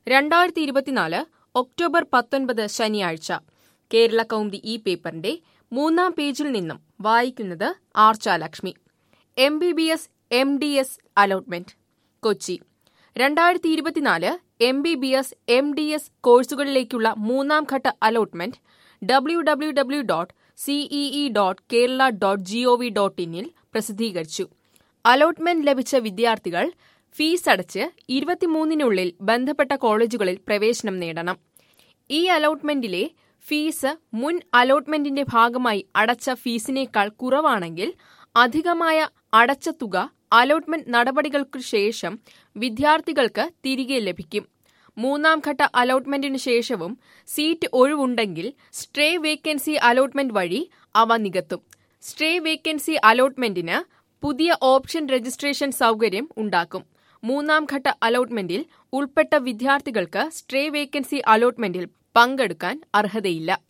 രണ്ടായിരത്തി ഇരുപത്തിനാല് ഒക്ടോബർ പത്തൊൻപത് ശനിയാഴ്ച കേരള കൗമുദി ഈ പേപ്പറിന്റെ മൂന്നാം പേജിൽ നിന്നും വായിക്കുന്നത് Archalakshmi M B B S M D S allotment Kochi രണ്ടായിരത്തി ഇരുപത്തിനാല് M B B S M D S കോഴ്സുകളിലേക്കുള്ള മൂന്നാം ഘട്ട allotment W W W dot CEE dot Kerala dot G O V dot ഇന്നിൽ പ്രസിദ്ധീകരിച്ചു അലോട്ട്മെന്റ് ലഭിച്ച വിദ്യാർത്ഥികൾ ഫീസ് അടച്ച് ഇരുപത്തിമൂന്നിനുള്ളിൽ ബന്ധപ്പെട്ട കോളേജുകളിൽ പ്രവേശനം നേടണം ഈ അലോട്ട്മെന്റിലെ ഫീസ് മുൻ അലോട്ട്മെന്റിന്റെ ഭാഗമായി അടച്ച ഫീസിനേക്കാൾ കുറവാണെങ്കിൽ അധികമായ അടച്ച തുക അലോട്ട്മെന്റ് നടപടികൾക്കു ശേഷം വിദ്യാർത്ഥികൾക്ക് തിരികെ ലഭിക്കും മൂന്നാം ഘട്ട അലോട്ട്മെന്റിനു ശേഷവും സീറ്റ് ഒഴിവുണ്ടെങ്കിൽ സ്ട്രേ വേക്കൻസി അലോട്ട്മെന്റ് വഴി അവ നികത്തും സ്ട്രേ വേക്കൻസി അലോട്ട്മെന്റിന് പുതിയ ഓപ്ഷൻ രജിസ്ട്രേഷൻ സൗകര്യം ഉണ്ടാക്കും മൂന്നാം ഘട്ട അലോട്ട്മെന്റിൽ ഉൾപ്പെട്ട വിദ്യാർത്ഥികൾക്ക് സ്ട്രേ വേക്കൻസി അലോട്ട്മെന്റിൽ പങ്കെടുക്കാൻ അർഹതയില്ല